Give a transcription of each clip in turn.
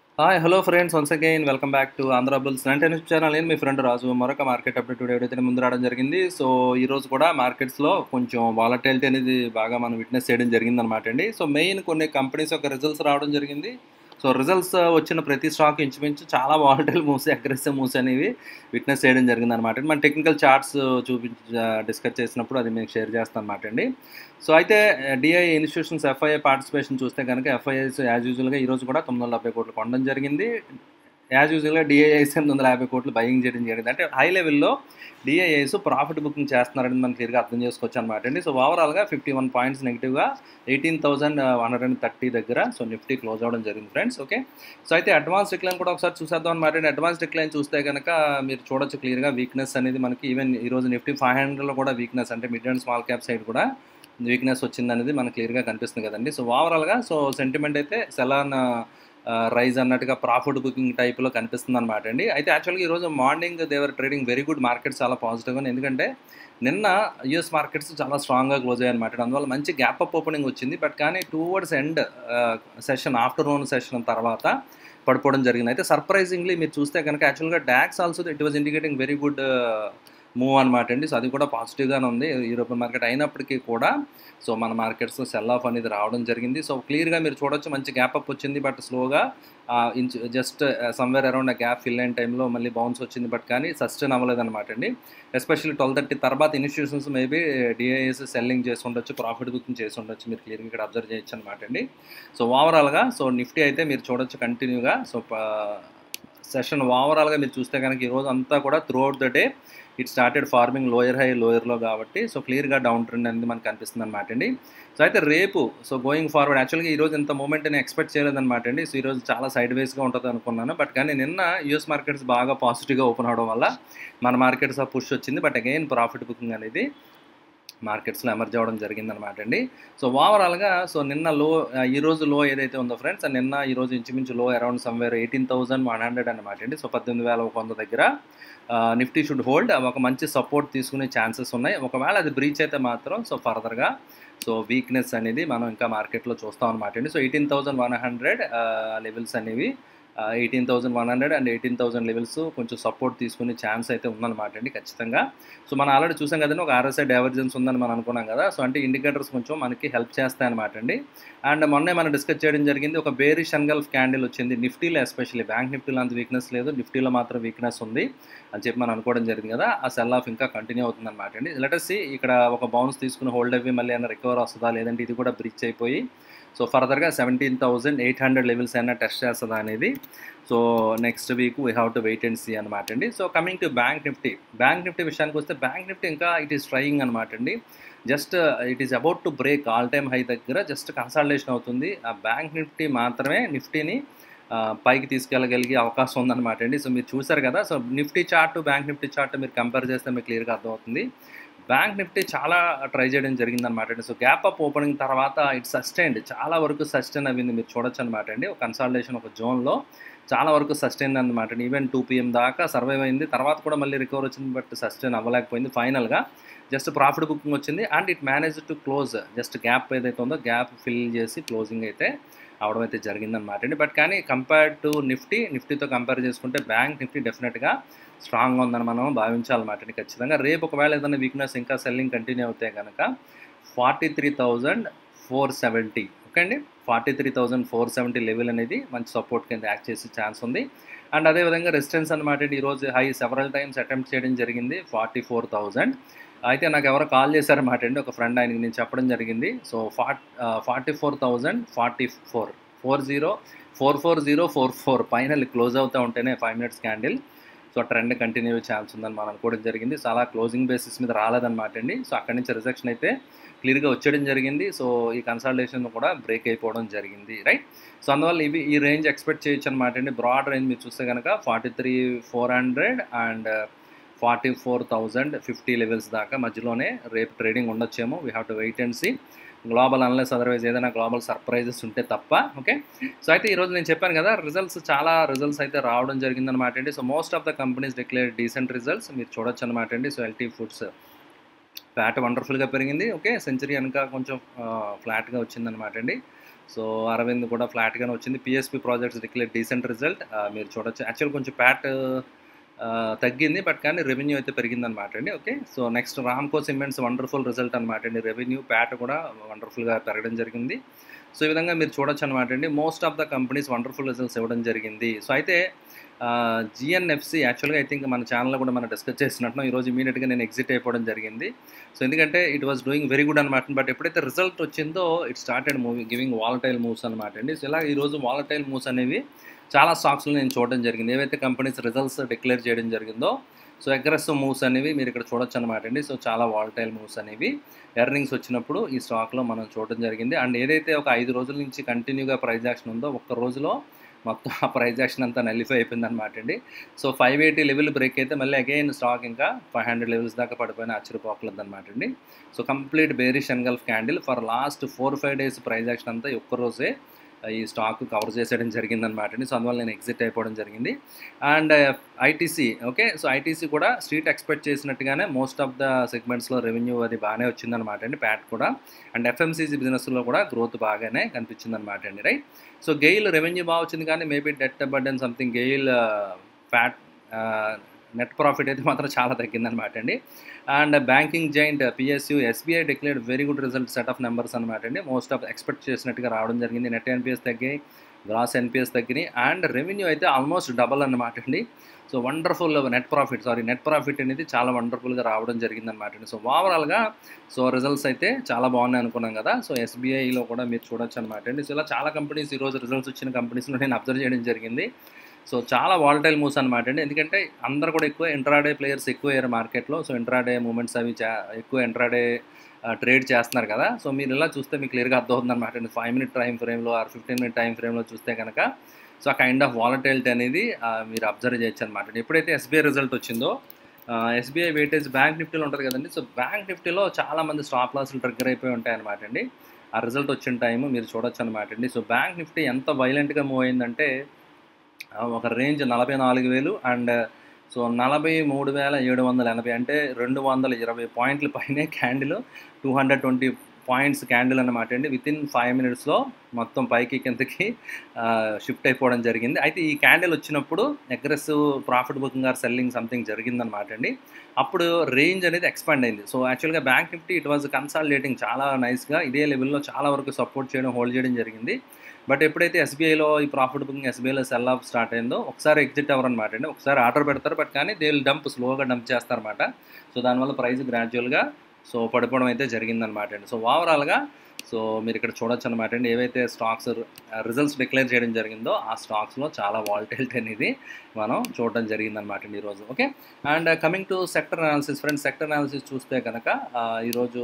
hi hello friends once again welcome back to Andhra bulls nine ten channel నేను మీ friend రాజు మరొక market update video అయితే ముందు రావడం జరిగింది సో ఈ రోజు కూడా మార్కెట్స్లో కొంచెం వాలటాలిటీ అనేది బాగా మనం విట్నెస్ చేయడం జరిగింది అనమాట అండి సో మెయిన్ కొన్ని కంపెనీస్ యొక్క రిజల్ట్స్ రావడం జరిగింది సో రిజల్ట్స్ వచ్చిన ప్రతి స్టాక్ ఇంచుమించు చాలా వాలటైల్ మూవ్స్ అగ్రెసివ్ మూవ్స్ అనేవి విట్నెస్ చేయడం జరిగింది అనమాట మన టెక్నికల్ చార్ట్స్ చూపించి డిస్కస్ చేసినప్పుడు అది మీకు షేర్ చేస్తాను అనమాట అండి సో అయితే డిఐ ఇన్స్టిట్యూషన్స్ ఎఫ్ఐఐ పార్టిసిపేషన్ చూస్తే కనుక ఎఫ్ఐఐస్ యాజ్ యూజువల్గా ఈరోజు కూడా తొమ్మిది వందల డెబ్బై కోట్లు కొనడం జరిగింది యాజ్ యూజువల్గా డిఐఐస్ ఎనిమిది వందల యాభై కోట్లు బయింగ్ చేయడం జరిగింది అంటే హై లెవెల్లో డిఐఐస్ ప్రాఫిట్ బుకింగ్ చేస్తున్నారని మనం క్లియర్గా అర్థం చేసుకోవచ్చు అనమాట అండి సో ఓవరాల్గా ఫిఫ్టీ వన్ పాయింట్స్ నెగిటివ్గా eighteen thousand one hundred and thirty దగ్గర సో నిఫ్టీ క్లోజ్ అవ్వడం జరిగింది ఫ్రెండ్స్ ఓకే సో అయితే అడ్వాన్స్ డిక్లైన్ కూడా ఒకసారి చూసేద్దాం అనమాట అండి అడ్వాన్స్ డిక్లైన్ చూస్తే కనుక మీరు చూడొచ్చు క్లియర్గా వీక్నెస్ అనేది మనకి ఈవెన్ ఈరోజు నిఫ్టీ ఫైవ్ హండ్రెడ్లో కూడా వీక్నెస్ అంటే mid and small cap side కూడా వీక్నెస్ వచ్చింది అనేది మనకు క్లియర్గా కనిపిస్తుంది కదండి సో ఓవరాల్గా సో సెంటిమెంట్ అయితే సెలాన్ రైజ్ అన్నట్టుగా ప్రాఫిట్ బుకింగ్ టైప్లో కనిపిస్తుంది అనమాట అండి అయితే యాక్చువల్గా ఈరోజు మార్నింగ్ దేవర్ ట్రేడింగ్ వెరీ గుడ్ మార్కెట్స్ చాలా పాజిటివ్గా ఎందుకంటే నిన్న యుఎస్ మార్కెట్స్ చాలా స్ట్రాంగ్గా క్లోజ్ అయ్యాయి అనమాట అందువల్ల మంచి గ్యాప్ అప్ ఓపెనింగ్ వచ్చింది బట్ కానీ towards end session afternoon session తర్వాత పడిపోవడం జరిగింది అయితే సర్ప్రైజింగ్లీ మీరు చూస్తే కనుక యాక్చువల్గా DAX also it was indicating very good move అనమాట అండి సో అది కూడా పాజిటివ్గానే ఉంది యూరోపియన్ మార్కెట్ అయినప్పటికీ కూడా సో మన మార్కెట్స్ సెల్ ఆఫ్ అనేది రావడం జరిగింది సో క్లియర్గా మీరు చూడొచ్చు మంచి గ్యాప్ అప్ వచ్చింది బట్ స్లోగా ఇంచ్ జస్ట్ సమ్వేర్ అరౌండ్ ఆ గ్యాప్ ఫిల్ అయిన టైంలో మళ్ళీ బౌన్స్ వచ్చింది బట్ కానీ సస్టైన్ అవ్వలేదు అనమాట అండి ఎస్పెషల్లీ ట్వెల్వ్ థర్టీ తర్వాత ఇన్స్టిట్యూషన్స్ మేబీ డిఐఎస్ సెల్లింగ్ చేసి ఉండొచ్చు ప్రాఫిట్ బుకింగ్ చేసి ఉండొచ్చు మీరు క్లియర్గా ఇక్కడ అబ్జర్వ్ చేయొచ్చు అనమాట అండి సో ఓవరాల్గా సో నిఫ్టీ అయితే మీరు చూడొచ్చు కంటిన్యూగా సో సెషన్ ఓవరాల్గా మీరు చూస్తే కనుక ఈరోజు అంతా కూడా throughout the day it started forming lower high లోయర్లో కాబట్టి సో క్లియర్గా డౌన్ ట్రెండ్ అనేది మనకు కనిపిస్తుంది అనమాట అండి సో అయితే రేపు సో గోయింగ్ ఫార్వర్డ్ యాక్చువల్గా ఈరోజు ఎంత మూమెంట్ నేను ఎక్స్పెక్ట్ చేయలేదన్నమాట అండి సో ఈరోజు చాలా సైడ్ వేస్గా ఉంటుంది అనుకున్నాను బట్ కానీ నిన్న యూఎస్ మార్కెట్స్ బాగా పాజిటివ్గా ఓపెన్ అవడం వల్ల మన మార్కెట్స్ ఆ పుష్ వచ్చింది బట్ అగైన్ ప్రాఫిట్ బుకింగ్ అనేది మార్కెట్స్లో ఎమర్జ్ అవ్వడం జరిగింది అనమాట అండి సో ఓవరాల్గా సో నిన్న లో ఈరోజు లో ఏదైతే ఉందో ఫ్రెండ్స్ నిన్న ఈరోజు ఇంచుమించు low around somewhere eighteen thousand one hundred అనమాట అండి సో పద్దెనిమిది వేల ఒక వంద దగ్గర నిఫ్టీ షుడ్ హోల్డ్ ఒక మంచి సపోర్ట్ తీసుకునే ఛాన్సెస్ ఉన్నాయి ఒకవేళ అది బ్రీచ్ అయితే మాత్రం సో ఫర్దర్గా సో వీక్నెస్ అనేది మనం ఇంకా మార్కెట్లో చూస్తాం అనమాట అండి so eighteen thousand one hundred levels అనేవి eighteen thousand one hundred and eighteen thousand levels కొంచెం సపోర్ట్ తీసుకునే ఛాన్స్ అయితే ఉందన్నమాట అండి ఖచ్చితంగా సో మనం ఆల్రెడీ చూసాం కదండి ఒక ఆర్ఎస్ఐ డైవర్జెన్స్ ఉందని మనం అనుకున్నాం కదా సో అంటే ఇండికేటర్స్ కొంచెం మనకి హెల్ప్ చేస్తాయన్నమాట అండి అండ్ మొన్నే మనం డిస్కస్ చేయడం జరిగింది ఒక బేరీ షన్గల్ఫ్ క్యాండిల్ వచ్చింది నిఫ్టీలో ఎస్పెషల్లీ బ్యాంక్ నిఫ్టీలో అంత వీక్నెస్ లేదు నిఫ్టీలో మాత్రం వీక్నెస్ ఉంది అని చెప్పి మనం అనుకోవడం జరిగింది కదా ఆ సెల్ ఆఫ్ ఇంకా కంటిన్యూ అవుతుంది అనమాట అండి లెటర్సి ఇక్కడ ఒక బౌన్స్ తీసుకుని హోల్డ్ అవ్వి మళ్ళీ ఏమైనా రికవర్ వస్తుందా లేదంటే ఇది కూడా బ్రిచ్ అయిపోయి సో ఫర్దర్గా seventeen thousand eight hundred levels అయినా టెస్ట్ చేస్తుందా అనేది so next week we have to wait and see అనమాట అండి so coming to bank Nifty bank Nifty విషయానికి వస్తే బ్యాంక్ నిఫ్టీ ఇంకా ఇట్ ఈస్ ట్రయింగ్ అనమాట అండి just it is about to break all time high దగ్గర జస్ట్ కన్సల్టేషన్ అవుతుంది ఆ బ్యాంక్ నిఫ్టీ మాత్రమే నిఫ్టీని పైకి తీసుకెళ్ళగలిగే అవకాశం ఉందన్నమాట అండి సో మీరు చూసారు కదా so Nifty chart bank Nifty chart మీరు కంపేర్ చేస్తే మీకు క్లియర్గా అర్థమవుతుంది బ్యాంక్ నిఫ్టీ చాలా ట్రై చేయడం జరిగిందనమాట అండి సో గ్యాప్ అప్ ఓపెనింగ్ తర్వాత ఇట్ సస్టైన్డ్ చాలా వరకు సస్టైన్ అయింది మీరు చూడొచ్చు అనమాట అండి ఒక కన్సల్టేషన్ ఒక జోన్లో చాలా వరకు సస్టైన్ అనమాట ఈవెన్ టూ పిఎం దాకా సర్వైవ్ అయింది తర్వాత కూడా మళ్ళీ రికవర్ వచ్చింది బట్ సస్టైన్ అవ్వలేకపోయింది ఫైనల్గా జస్ట్ ప్రాఫిట్ బుకింగ్ వచ్చింది and it manage to close just gap ఏదైతే ఉందో గ్యాప్ ఫిల్ చేసి క్లోజింగ్ అయితే అవడం అయితే జరిగిందనమాట అండి బట్ కానీ కంపేర్ టు నిఫ్టీ నిఫ్టీతో కంపేర్ చేసుకుంటే బ్యాంక్ నిఫ్టీ డెఫినెట్గా స్ట్రాంగ్గా ఉందని మనం భావించాలన్నమాట అండి ఖచ్చితంగా రేపు ఒకవేళ ఏదైనా వీక్నెస్ ఇంకా సెల్లింగ్ కంటిన్యూ అవుతే కనుక forty three thousand four seventy okay అండి forty three thousand four seventy level అనేది మంచి సపోర్ట్ కింద యాక్ట్ చేసే ఛాన్స్ ఉంది అండ్ అదేవిధంగా రెసిస్టెన్స్ అనమాట ఈరోజు హై సెవరల్ టైమ్స్ అటెంప్ట్ చేయడం జరిగింది ఫార్టీ ఫోర్ థౌజండ్ అయితే నాకు ఎవరో కాల్ చేశారన్నమాట అండి ఒక ఫ్రెండ్ ఆయనకి నేను చెప్పడం జరిగింది సో ఫార్ట్ forty four thousand forty four four zero four four zero four four పైన క్లోజ్ అవుతూ ఉంటేనే five minutes candle so trend continue chance ఉందని మనం అనుకోవడం జరిగింది చాలా క్లోజింగ్ బేసిస్ మీద రాలేదన్నమాట అండి సో అక్కడి నుంచి రిజెక్షన్ అయితే క్లియర్గా వచ్చేయడం జరిగింది సో ఈ కన్సల్టేషన్ కూడా బ్రేక్ అయిపోవడం జరిగింది రైట్ సో అందువల్ల ఇవి ఈ రేంజ్ ఎక్స్పెక్ట్ చేయొచ్చు అనమాట అండి బ్రాడ్ రేంజ్ మీరు చూస్తే కనుక forty three four hundred and forty four thousand fifty levels దాకా మధ్యలోనే రేపు ట్రేడింగ్ ఉండొచ్చేమో we have to wait and see global unless otherwise ఏదైనా గ్లోబల్ సర్ప్రైజెస్ ఉంటే తప్ప ఓకే సో అయితే ఈరోజు నేను చెప్పాను కదా రిజల్ట్స్ చాలా రిజల్ట్స్ అయితే రావడం జరిగిందనమాట అండి so most of the companies declare decent results మీరు చూడొచ్చు అనమాట అండి సో ఎల్టీ ఫుడ్స్ ఫ్యాట్ వండర్ఫుల్గా పెరిగింది ఓకే సెంచరీ వెనక కొంచెం ఫ్లాట్గా వచ్చిందనమాట అండి సో అరవింద్ కూడా ఫ్లాట్గానే వచ్చింది PSP projects declare decent result మీరు చూడొచ్చు యాక్చువల్ కొంచెం ప్యాట్ తగ్గింది బట్ కానీ రెవెన్యూ అయితే పెరిగిందనమాట అండి okay so next Ramco cements wonderful result అనమాట అండి రెవెన్యూ ప్యాట్ కూడా వండర్ఫుల్గా పెరగడం జరిగింది సో ఈ విధంగా మీరు చూడొచ్చు అనమాట అండి most of the companies wonderful results ఇవ్వడం జరిగింది సో అయితే జిఎన్ఎఫ్సి యాక్చువల్గా ఐ థింక్ మన ఛానల్లో కూడా మనం డిస్కస్ చేసినట్టు ఈరోజు ఇమీడియట్గా నేను ఎగ్జిట్ అయిపోవడం జరిగింది సో ఎందుకంటే it was doing very good అనమాట బట్ ఎప్పుడైతే రిజల్ట్ వచ్చిందో it started movie giving volatile moves అనమాట అండి సో ఇలా ఈరోజు వాలటైల్ మూవ్స్ అనేవి చాలా స్టాక్స్లో నేను చూడడం జరిగింది ఏవైతే కంపెనీస్ రిజల్ట్స్ డిక్లేర్ చేయడం జరిగిందో సో అగ్రెసివ్ మూవ్స్ అనేవి మీరు ఇక్కడ చూడొచ్చు అనమాట అండి సో చాలా వాలటైల్ మూవ్స్ అనేవి ఎర్నింగ్స్ వచ్చినప్పుడు ఈ స్టాక్లో మనం చూడడం జరిగింది అండ్ ఏదైతే ఒక ఐదు రోజుల నుంచి కంటిన్యూగా ప్రైజ్ యాక్షన్ ఉందో ఒక్క రోజులో మొత్తం ఆ ప్రైజ్ యాక్షన్ అంతా నలిఫై అయిపోయింది అనమాట అండి so five eighty level break అయితే మళ్ళీ అగైన్ స్టాక్ ఇంకా ఫైవ్ హండ్రెడ్ లెవెల్స్ దాకా పడిపోయిన ఆశ్చర్యపోకలేదు అనమాట అండి so complete bearish engulf candle for last four five days price action అంతా ఒక్క రోజే ఈ స్టాక్ కవర్ చేసేయడం జరిగిందనమాట అండి సో అందువల్ల నేను ఎగ్జిట్ అయిపోవడం జరిగింది and ITC okay so ITC కూడా స్ట్రీట్ ఎక్స్పెక్ట్ చేసినట్టుగానే మోస్ట్ ఆఫ్ ద సెగ్మెంట్స్లో రెవెన్యూ అది బాగానే వచ్చిందనమాట అండి ప్యాట్ కూడా అండ్ ఎఫ్ఎంసీజీ బిజినెస్లో కూడా గ్రోత్ బాగానే కనిపించిందనమాట అండి రైట్ సో గెయిల్ రెవెన్యూ బాగా వచ్చింది కానీ మేబీ డెట్ బర్డెన్ సంథింగ్ గెయిల్ ప్యాట్ నెట్ ప్రాఫిట్ అయితే మాత్రం చాలా తగ్గిందనమాట అండి and banking giant PSU SBI declared very good result set of numbers అనమాట అండి మోస్ట్ ఆఫ్ ఎక్స్పెక్ట్ చేసినట్టుగా రావడం జరిగింది నెట్ ఎన్పిఎస్ తగ్గాయి గ్రాస్ ఎన్పిఎస్ తగ్గినాయి అండ్ రెవెన్యూ అయితే ఆల్మోస్ట్ డబల్ అనమాట అండి so wonderful net profit sorry net profit అనేది చాలా వండర్ఫుల్గా రావడం జరిగిందనమాట అండి సో ఓవరాల్గా సో రిజల్ట్స్ అయితే చాలా బాగున్నాయి అనుకున్నాం కదా సో ఎస్బీఐలో కూడా మీరు చూడొచ్చు అనమాట అండి సో ఇలా చాలా కంపెనీస్ ఈరోజు రిజల్ట్స్ వచ్చిన కంపెనీస్లో నేను అబ్జర్వ్ చేయడం జరిగింది సో చాలా వాలటైల్ మూవ్స్ అనమాట అండి ఎందుకంటే అందరు కూడా ఎక్కువ ఇంట్రాడే ప్లేయర్స్ ఎక్కువ అయ్యారు మార్కెట్లో సో ఇంట్రాడే మూమెంట్స్ అవి చా ఎక్కువ ఇంట్రాడే ట్రేడ్ చేస్తున్నారు కదా సో మీరు ఇలా చూస్తే మీకు క్లియర్గా అర్థమవుతుంది అనమాట అండి ఫైవ్ మినిట్ టైం ఫ్రేమ్లో ఆర్ ఫిఫ్టీన్ మినిట్ టైం ఫ్రేమ్లో చూస్తే కనుక సో ఆ కైండ్ ఆఫ్ వాలటైలిటీ అనేది మీరు అబ్జర్వ్ చేయొచ్చు అనమాట ఎప్పుడైతే ఎస్బీఐ రిజల్ట్ వచ్చిందో ఎస్బీఐ వెయిటేజ్ బ్యాంక్ నిఫ్టీలో ఉంటుంది కదండి సో బ్యాంక్ నిఫ్టీలో చాలా మంది స్టాప్ లాస్లు ట్రిగ్గర్ అయిపోయి ఉంటాయి అనమాట అండి ఆ రిజల్ట్ వచ్చిన టైం మీరు చూడొచ్చు అనమాట అండి సో బ్యాంక్ నిఫ్టీ ఎంత వైలెంట్గా మూవ్ అయిందంటే ఒక రేంజ్ నలభై నాలుగు వేలు అండ్ సో నలభై మూడు వేల ఏడు వందల ఎనభై అంటే రెండు వందల ఇరవై పాయింట్ల పైనే candle two hundred twenty points candle అనమాట అండి విత్ ఇన్ ఫైవ్ మినిట్స్లో మొత్తం పైకి కిందకి షిఫ్ట్ అయిపోవడం జరిగింది అయితే ఈ క్యాండిల్ వచ్చినప్పుడు aggressive profit booking or selling something జరిగిందనమాట అండి అప్పుడు రేంజ్ అనేది ఎక్స్పాండ్ అయింది సో యాక్చువల్గా bank Nifty it was consolidating చాలా నైస్గా ఇదే లెవెల్లో చాలా వరకు సపోర్ట్ చేయడం హోల్డ్ చేయడం జరిగింది బట్ ఎప్పుడైతే ఎస్బీఐలో ఈ ప్రాఫిట్ బుకింగ్ ఎస్బీఐలో సెల్ ఆఫ్ స్టార్ట్ అయిందో ఒకసారి ఎగ్జిట్ అవ్వరు అనమాట అండి ఒకసారి ఆర్డర్ పెడతారు బట్ కానీ దే విల్ డంప్ స్లోగా డంప్ చేస్తారన్నమాట సో దానివల్ల ప్రైస్ గ్రాడ్యువల్గా సో పడిపోవడం అయితే జరిగిందనమాట అండి సో ఓవరాల్గా సో మీరు ఇక్కడ చూడొచ్చు అనమాట అండి ఏవైతే స్టాక్స్ రిజల్ట్స్ డిక్లేర్ చేయడం జరిగిందో ఆ స్టాక్స్లో చాలా వాల్టైలిటీ అనేది మనం చూడడం జరిగిందనమాట అండి ఈరోజు okay and coming to sector analysis friends sector analysis చూస్తే కనుక ఈరోజు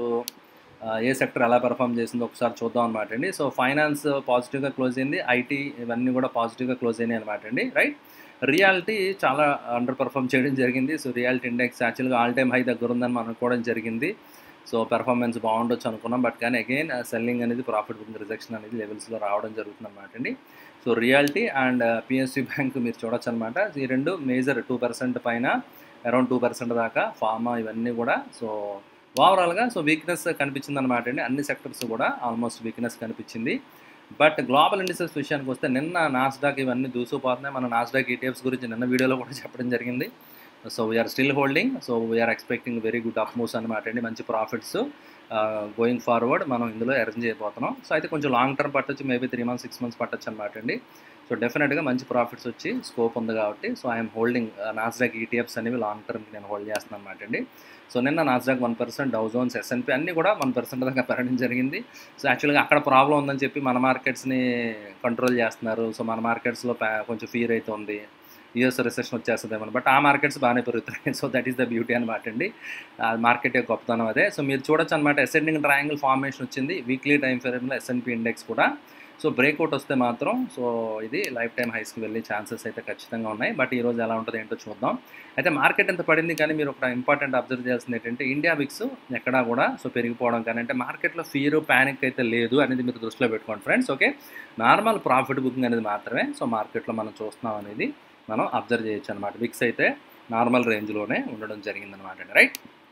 ఏ సెక్టర్ ఎలా పెర్ఫామ్ చేసిందో ఒకసారి చూద్దాం అనమాట అండి సో ఫైనాన్స్ పాజిటివ్గా క్లోజ్ అయింది ఐటీ ఇవన్నీ కూడా పాజిటివ్గా క్లోజ్ అయినాయి అనమాట అండి రైట్ రియాలిటీ చాలా అండర్ పర్ఫామ్ చేయడం జరిగింది సో రియాలిటీ ఇండెక్స్ యాక్చువల్గా ఆల్ టైమ్ హై దగ్గర ఉందని మనం అనుకోవడం జరిగింది సో పెర్ఫార్మెన్స్ బాగుండొచ్చు అనుకున్నాం బట్ కానీ అగైన్ సెల్లింగ్ అనేది ప్రాఫిట్ బుకింగ్ రిజెక్షన్ అనేది లెవెల్స్లో రావడం జరుగుతుంది అనమాట అండి so reality and PSC bank మీరు చూడొచ్చు అనమాట ఈ రెండు మేజర్ టూ పర్సెంట్ పైన అరౌండ్ టూ పర్సెంట్ దాకా ఫార్మా ఇవన్నీ కూడా సో ఓవరాల్గా సో వీక్నెస్ కనిపించింది అనమాట అండి అన్ని సెక్టర్స్ కూడా ఆల్మోస్ట్ వీక్నెస్ కనిపించింది బట్ గ్లోబల్ ఇండిసెస్ విషయానికి వస్తే నిన్న నాస్డాక్ ఇవన్నీ దూసుకుపోతున్నాయి మన నాస్డాక్ ఈటీఎఫ్స్ గురించి నిన్న వీడియోలో కూడా చెప్పడం జరిగింది so we are still holding so we are expecting very good up moves అనమాట అండి మంచి ప్రాఫిట్స్ గోయింగ్ ఫార్వర్డ్ మనం ఇందులో ఎర్న్ చేయబోతున్నాం సో అయితే కొంచెం లాంగ్ టర్మ్ పట్టొచ్చు maybe three months six months పట్టొచ్చు అనమాట అండి సో డెఫినెట్గా మంచి ప్రాఫిట్స్ వచ్చి స్కోప్ ఉంది కాబట్టి so I'm holding Nasdaq ETFs అనేవి లాంగ్ టర్మ్కి నేను హోల్డ్ చేస్తున్నాను అనమాట అండి సో నిన్న Nasdaq one percent Dow Jones S and P అన్నీ కూడా వన్ పర్సెంట్ దాకా పెరగడం జరిగింది సో యాక్చువల్గా అక్కడ ప్రాబ్లం ఉందని చెప్పి మన మార్కెట్స్ని కంట్రోల్ చేస్తున్నారు సో మన మార్కెట్స్లో కొంచెం ఫీర్ అయితే ఉంది యూఎస్ రిసెషన్ వచ్చేస్తుందేమో బట్ ఆ మార్కెట్స్ బాగానే పెరుగుతున్నాయి so that is the beauty అనమాట అండి మార్కెట్ యొక్క గొప్పతనం అదే సో మీరు చూడొచ్చు అనమాట ఎసెండింగ్ ట్రయాంగిల్ ఫార్మేషన్ వచ్చింది వీక్లీ టైం ఫ్రేమ్లో ఎస్ఎన్పి ఇండెక్స్ కూడా సో బ్రేక్అవుట్ వస్తే మాత్రం సో ఇది లైఫ్ టైం హైస్కి వెళ్ళే ఛాన్సెస్ అయితే ఖచ్చితంగా ఉన్నాయి బట్ ఈరోజు ఎలా ఉంటుంది ఏంటో చూద్దాం అయితే మార్కెట్ ఎంత పడింది కానీ మీరు ఒక ఇంపార్టెంట్ అబ్జర్వ్ చేయాల్సింది ఏంటంటే ఇండియా విక్స్ ఎక్కడా కూడా సో పెరిగిపోవడం కానీ అంటే మార్కెట్లో ఫీర్ ప్యానిక్ అయితే లేదు అనేది మీరు దృష్టిలో పెట్టుకోండి friends okay normal profit booking అనేది మాత్రమే సో మార్కెట్లో మనం చూస్తున్నాం అనేది మనం అబ్జర్వ్ చేయొచ్చు అనమాట విక్స్ అయితే నార్మల్ రేంజ్లోనే ఉండడం జరిగిందనమాట right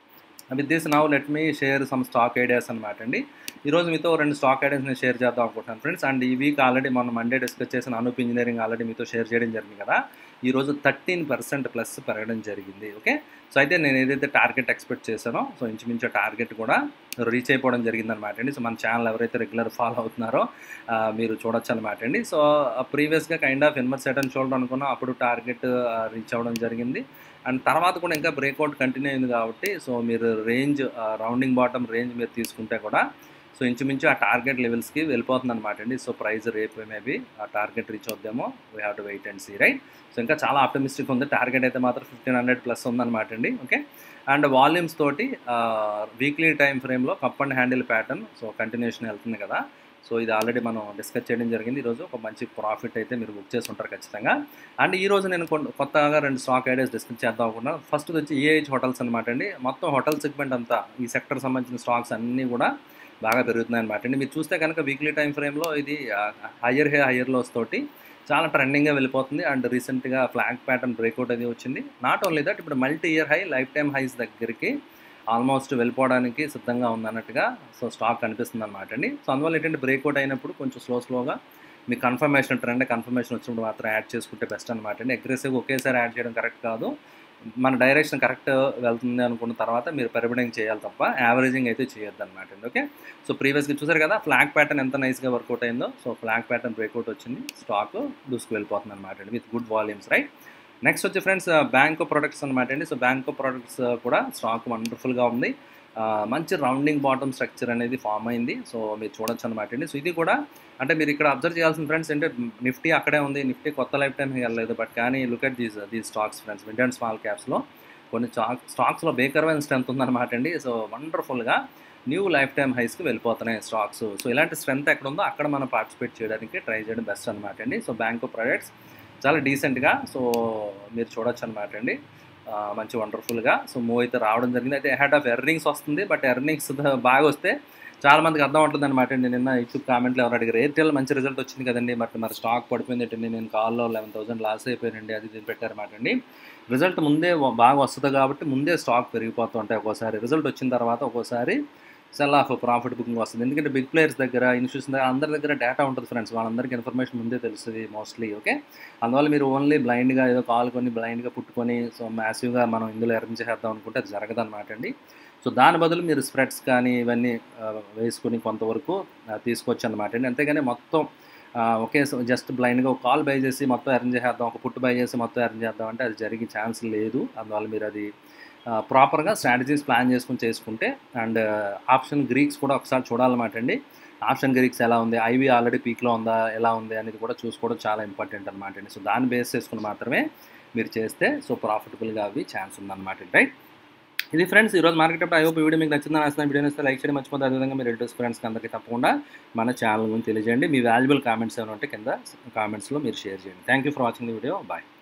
with this now let me share some stock ideas అనమాట అండి ఈరోజు మీతో రెండు స్టాక్ ఐడియాస్ నేను షేర్ చేద్దాం అనుకుంటున్నాను ఫ్రెండ్స్ అండ్ ఈ వీక్ ఆల్రెడీ మనం మండే డిస్కస్ చేసిన అనూప్ ఇంజనీరింగ్ ఆల్రెడీ మీతో షేర్ చేయడం జరిగింది కదా ఈరోజు థర్టీన్ పర్సెంట్ ప్లస్ పెరగడం జరిగింది ఓకే సో అయితే నేను ఏదైతే టార్గెట్ ఎక్స్పెక్ట్ చేశానో సో ఇంచుమించు టార్గెట్ కూడా రీచ్ అయిపోవడం జరిగిందనమాట అండి సో మన ఛానల్ ఎవరైతే రెగ్యులర్ ఫాలో అవుతున్నారో ఆ, మీరు చూడొచ్చు అనమాట అండి సో ప్రీవియస్గా kind of inverse set and shoulder అనుకున్నాం అప్పుడు టార్గెట్ రీచ్ అవ్వడం జరిగింది అండ్ తర్వాత కూడా ఇంకా బ్రేక్అవుట్ కంటిన్యూ అయింది కాబట్టి సో మీరు రేంజ్ రౌండింగ్ బాటమ్ రేంజ్ మీరు తీసుకుంటే కూడా సో ఇంచుమించు ఆ టార్గెట్ లెవెల్స్కి వెళ్ళిపోతుంది అనమాట అండి సో ప్రైస్ రేపు మేబీ ఆ టార్గెట్ రీచ్ అవుద్దామో we have to wait and see right so ఇంకా చాలా ఆప్టమిస్టిక్ ఉంది టార్గెట్ అయితే మాత్రం ఫిఫ్టీన్ హండ్రెడ్ ప్లస్ ఉందన్నమాట అండి ఓకే అండ్ వాల్యూమ్స్ తోటి వీక్లీ టైం ఫ్రేమ్లో cup and handle pattern so continuation వెళ్తుంది కదా సో ఇది ఆల్రెడీ మనం డిస్కస్ చేయడం జరిగింది ఈరోజు ఒక మంచి ప్రాఫిట్ అయితే మీరు బుక్ చేసి ఉంటారు ఖచ్చితంగా అండ్ ఈ రోజు నేను కొన్- కొత్తగా రెండు స్టాక్ ఐడియాస్ డిస్కస్ చేద్దాం అనుకున్నాను ఫస్ట్ వచ్చి ఏహెచ్ హోటల్స్ అనమాట అండి మొత్తం హోటల్ సెగ్మెంట్ అంతా ఈ సెక్టర్ సంబంధించిన స్టాక్స్ అన్నీ కూడా బాగా పెరుగుతున్నాయి అనమాట అండి మీరు చూస్తే కనుక వీక్లీ టైం ఫ్రేమ్లో ఇది హయ్యర్ హే హయ్యర్ లోస్ తోటి చాలా ట్రెండింగ్గా వెళ్ళిపోతుంది అండ్ రీసెంట్గా ఫ్లాగ్ ప్యాటర్న్ బ్రేక్అవుట్ అది వచ్చింది నాట్ ఓన్లీ దట్ ఇప్పుడు multi year high lifetime highs దగ్గరికి ఆల్మోస్ట్ వెళ్ళిపోవడానికి సిద్ధంగా ఉందన్నట్టుగా సో స్టాక్ కనిపిస్తుంది అనమాట అండి సో అందువల్ల ఏంటంటే బ్రేక్అవుట్ అయినప్పుడు కొంచెం స్లో స్లోగా మీ కన్ఫర్మేషన్ ట్రెండ్ కన్ఫర్మేషన్ వచ్చినప్పుడు మాత్రం యాడ్ చేసుకుంటే బెస్ట్ అనమాట అండి అగ్రెసివ్గా ఒకేసారి యాడ్ చేయడం కరెక్ట్ కాదు మన డైరెక్షన్ కరెక్ట్ వెళ్తుంది అనుకున్న తర్వాత మీరు పెరబడింగ్ చేయాలి తప్ప యావరేజింగ్ అయితే చేయొద్దు అనమాట అండి ఓకే సో ప్రీవియస్గా చూసారు కదా ఫ్లాగ్ ప్యాటర్న్ ఎంత నైస్గా వర్కౌట్ అయిందో సో ఫ్లాగ్ ప్యాటర్న్ బ్రేక్అవుట్ వచ్చింది స్టాక్ దూసుకు వెళ్ళిపోతుంది అనమాట అండి with good volumes right next వచ్చి ఫ్రెండ్స్ బ్యాంకో ప్రొడక్ట్స్ అనమాట అండి సో బ్యాంకో ప్రొడక్ట్స్ కూడా స్టాక్ వండర్ఫుల్గా ఉంది ఆ, మంచి రౌండింగ్ బాటమ్ స్ట్రక్చర్ అనేది ఫామ్ అయింది సో మీరు చూడొచ్చు అనమాట అండి సో ఇది కూడా అంటే మీరు ఇక్కడ అబ్జర్వ్ చేయాల్సిన ఫ్రెండ్స్ అంటే నిఫ్టీ అక్కడే ఉంది నిఫ్టీ కొత్త లైఫ్ టైం వెళ్ళలేదు బట్ కానీ look at these these stocks friends mid and small క్యాప్స్లో కొన్ని స్టాక్ స్టాక్స్లో బేకర్వైన స్ట్రెంత్ ఉందన్నమాట అండి సో వండర్ఫుల్గా న్యూ లైఫ్ టైం హైస్కి వెళ్ళిపోతున్నాయి స్టాక్స్ సో ఇలాంటి స్ట్రెంత్ ఎక్కడ ఉందో అక్కడ మనం పార్టిసిపేట్ చేయడానికి ట్రై చేయడం బెస్ట్ అనమాట అండి సో బ్యాంక్ ప్రొడక్ట్స్ చాలా డీసెంట్గా సో మీరు చూడొచ్చు అనమాట అండి ఆ, మంచి వండర్ఫుల్గా సో మూవ్ అయితే రావడం జరిగింది అయితే హెడ్ ఆఫ్ ఎర్నింగ్స్ వస్తుంది బట్ ఎర్నింగ్స్ బాగా వస్తే చాలా మందికి అర్థం అవుతుంది అనమాట అండి నిన్న యూట్యూబ్ కామెంట్లో ఎవరు అడిగారు ఎయిర్టెల్ మంచి రిజల్ట్ వచ్చింది కదండి మరి మరి స్టాక్ పడిపోయింది ఏంటండి నేను కాల్లో లెవెన్ థౌసండ్ లాస్ అయిపోయానండి అది ఇది పెట్టారన్నమాట అండి రిజల్ట్ ముందే వ- బాగా వస్తుంది కాబట్టి ముందే స్టాక్ పెరిగిపోతూ ఉంటాయి ఒక్కోసారి రిజల్ట్ వచ్చిన తర్వాత ఒక్కోసారి సెల్ ఆఫ్ ప్రాఫిట్ బుకింగ్ వస్తుంది ఎందుకంటే బిగ్ ప్లేయర్స్ దగ్గర ఇన్స్టిట్యూషన్ దగ్గర అందరి దగ్గర డేటా ఉంటుంది ఫ్రెండ్స్ వాళ్ళందరికీ ఇన్ఫర్మేషన్ ముందే తెలుస్తుంది మోస్ట్లీ ఓకే అందువల్ల మీరు ఓన్లీ బ్లైండ్గా ఏదో కాల్ కొని బ్లైండ్గా పుట్టుకొని సో మ్యాసివ్గా మనం ఇందులో ఎర్న్ చేద్దాం అనుకుంటే అది జరగదు అనమాట అండి సో దాని బదులు మీరు స్ప్రెడ్స్ కానీ ఇవన్నీ ఆ, వేసుకుని కొంతవరకు ఆ, తీసుకోవచ్చు అనమాట అండి అంతేగాని మొత్తం ఆ, ఒకే జస్ట్ బ్లైండ్గా ఒక కాల్ బై చేసి మొత్తం ఎర్న్ చేసేద్దాం ఒక పుట్టు బై చేసి మొత్తం ఎర్న్ చేద్దాం అంటే అది జరిగే ఛాన్స్ లేదు అందువల్ల మీరు అది ప్రాపర్గా స్ట్రాటజీస్ ప్లాన్ చేసుకుని చేసుకుంటే అండ్ ఆప్షన్ గ్రీక్స్ కూడా ఒకసారి చూడాలన్నమాట అండి ఆప్షన్ గ్రీక్స్ ఎలా ఉంది ఐవి ఆల్రెడీ పీక్లో ఉందా ఎలా ఉంది అనేది కూడా చూసుకోవడం చాలా ఇంపార్టెంట్ అనమాట అండి సో దాన్ని బేస్ చేసుకుని మాత్రమే మీరు చేస్తే సో ప్రాఫిటబుల్గా అవి ఛాన్స్ ఉందన్నమాట రైట్ ఇది ఫ్రెండ్స్ ఈరోజు మార్కెట్ అప్పుడు ఐ హోప్ ఈ వీడియో మీకు నచ్చిందని ఆశిస్తున్న వీడియో ఇస్తే లైక్ చేయడం మర్చిపోతే అదేవిధంగా మీ రిలేటివ్స్ ఫ్రెండ్స్కి అందరికీ తప్పకుండా మన ఛానల్ గురించి తెలియజేయండి మీ వాల్యుబుల్ కామెంట్స్ ఏమైనా ఉంటే కింద కామెంట్స్లో మీరు షేర్ చేయండి thank you for watching the video bye